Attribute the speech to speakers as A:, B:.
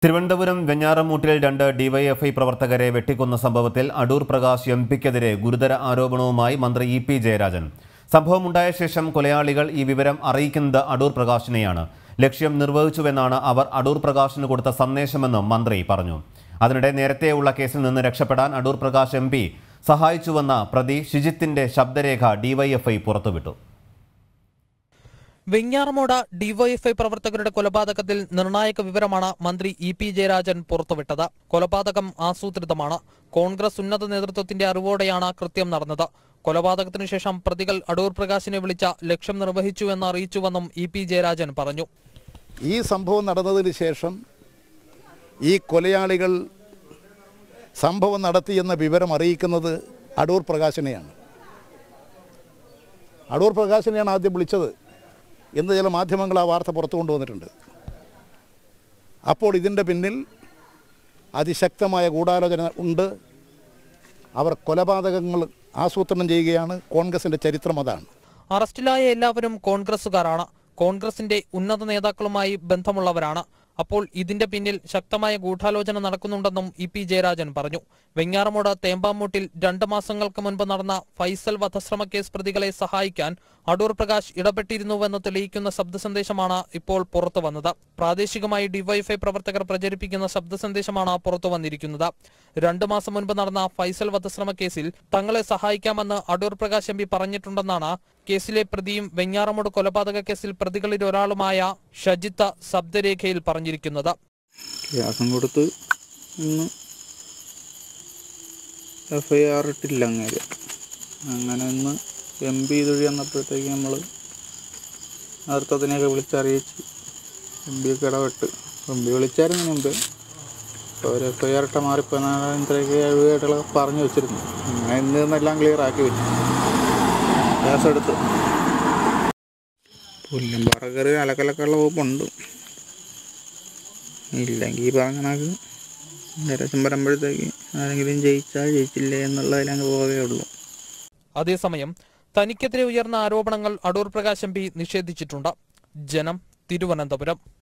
A: തിരുവനന്തപുരം വെഞ്ഞാറമൂട്ടിൽ രണ്ട് ഡിവൈഎഫ്ഐ പ്രവർത്തകരെ വെട്ടിക്കൊന്ന സംഭവത്തിൽ അടൂർ പ്രകാശ് എം പിക്കെതിരെ ഗുരുതര ആരോപണവുമായി മന്ത്രി ഇ പി ജയരാജൻ സംഭവമുണ്ടായ ശേഷം കൊലയാളികൾ ഈ വിവരം അറിയിക്കുന്നത് അടൂർ പ്രകാശിനെയാണ് ലക്ഷ്യം നിർവഹിച്ചുവെന്നാണ് അവർ അടൂർ പ്രകാശിന് കൊടുത്ത സന്ദേശമെന്നും മന്ത്രി പറഞ്ഞു അതിനിടെ നേരത്തെയുള്ള കേസിൽ നിന്ന് രക്ഷപ്പെടാൻ അടൂർ പ്രകാശ് എം പി സഹായിച്ചുവെന്ന പ്രതി ഷിജിത്തിന്റെ ശബ്ദരേഖ ഡിവൈഎഫ്ഐ പുറത്തുവിട്ടു
B: വെഞ്ഞാറമൂട് ഡിവൈഎഫ്ഐ പ്രവർത്തകരുടെ കൊലപാതകത്തിൽ നിർണായക വിവരമാണ് മന്ത്രി ഇ പി ജയരാജൻ പുറത്തുവിട്ടത് കൊലപാതകം ആസൂത്രിതമാണ് കോൺഗ്രസ് ഉന്നത നേതൃത്വത്തിന്റെ അറിവോടെയാണ് കൃത്യം നടന്നത് കൊലപാതകത്തിനു ശേഷം പ്രതികൾ അടൂർ പ്രകാശിനെ വിളിച്ച ലക്ഷ്യം നിർവഹിച്ചുവെന്ന് അറിയിച്ചുവെന്നും ഇ പി ജയരാജൻ പറഞ്ഞു
C: ഈ സംഭവം നടന്നതിന് ശേഷം ഈ കൊലയാളികൾ സംഭവം നടത്തിയെന്ന വിവരം അറിയിക്കുന്നത് അടൂർ പ്രകാശിനെയാണ് അടൂർ പ്രകാശിനെയാണ് ആദ്യം വിളിച്ചത് എന്ന് ചില മാധ്യമങ്ങൾ ആ വാർത്ത പുറത്തു കൊണ്ടുവന്നിട്ടുണ്ട് അപ്പോൾ ഇതിൻ്റെ പിന്നിൽ അതിശക്തമായ ഗൂഢാലോചന ഉണ്ട് അവർ കൊലപാതകങ്ങൾ ആസൂത്രണം ചെയ്യുകയാണ് കോൺഗ്രസിൻ്റെ ചരിത്രം അതാണ്
B: അറസ്റ്റിലായ എല്ലാവരും കോൺഗ്രസുകാരാണ് കോൺഗ്രസിന്റെ ഉന്നത നേതാക്കളുമായി ബന്ധമുള്ളവരാണ് അപ്പോൾ ഇതിന്റെ പിന്നിൽ ശക്തമായ ഗൂഢാലോചന നടക്കുന്നുണ്ടെന്നും ഇ പി ജയരാജൻ പറഞ്ഞു വെഞ്ഞാറമൂട് തേമ്പാമൂട്ടിൽ രണ്ട് മാസങ്ങൾക്ക് മുൻപ് നടന്ന ഫൈസൽ വധശ്രമ കേസ് പ്രതികളെ സഹായിക്കാൻ അടൂർ പ്രകാശ് ഇടപെട്ടിരുന്നുവെന്ന് തെളിയിക്കുന്ന ശബ്ദ സന്ദേശമാണ് ഇപ്പോൾ പുറത്തു വന്നത് പ്രാദേശികമായി ഡിവൈഎഫ്ഐ പ്രവർത്തകർ പ്രചരിപ്പിക്കുന്ന ശബ്ദ സന്ദേശമാണ് പുറത്തു വന്നിരിക്കുന്നത് രണ്ടു മാസം മുൻപ് നടന്ന ഫൈസൽ വധശ്രമ കേസിൽ തങ്ങളെ സഹായിക്കാമെന്ന് അടൂർ പ്രകാശ് എം പി പറഞ്ഞിട്ടുണ്ടെന്നാണ് കേസിലെ പ്രതിയും വെഞ്ഞാറമൂട് കൊലപാതക കേസിൽ പ്രതികളിൽ ഒരാളുമായ ഷജിത്ത ശബ്ദരേഖയിൽ പറഞ്ഞിരിക്കുന്നത്
D: ഗ്യാസും കൊടുത്ത് ഇന്ന് എഫ് ഐ ആർ ഇട്ടില്ല അങ്ങേര് അങ്ങനെ ഇന്ന് എം പി ഇതുവഴി വന്നപ്പോഴത്തേക്ക് നമ്മൾ നേതൃത്വത്തിനെയൊക്കെ വിളിച്ചറിയിച്ച് എം പി ഒക്കെ ഇടപെട്ട് എം പി വിളിച്ചായിരുന്നു മുമ്പ് അപ്പോൾ അവർ എഫ് ഐ ആർ ഇട്ട മാറിപ്പോൾ നാലാമത്തേക്ക് എഴുപതായിട്ടുള്ള പറഞ്ഞു വെച്ചിരുന്നു അങ്ങനെ ഇന്ന് ഇന്നെല്ലാം ക്ലിയർ ആക്കി വെച്ചു ഗ്യാസ് എടുത്ത് പുല്ലും പറക്കറി അലക്കലക്കുള്ള വകുപ്പുണ്ട് ഇല്ലെങ്കിൽ ഈ പറഞ്ഞ കണക്ക് ഏകദേശം വരുമ്പോഴത്തേക്ക് ആരെങ്കിലും ജയിച്ചാൽ ജയിച്ചില്ലേ എന്നുള്ളതിലങ്ങ് പോകേ ഉള്ളൂ
B: അതേസമയം തനിക്കെതിരെ ഉയർന്ന ആരോപണങ്ങൾ അടൂർ പ്രകാശ് എം പി നിഷേധിച്ചിട്ടുണ്ട് ജനം തിരുവനന്തപുരം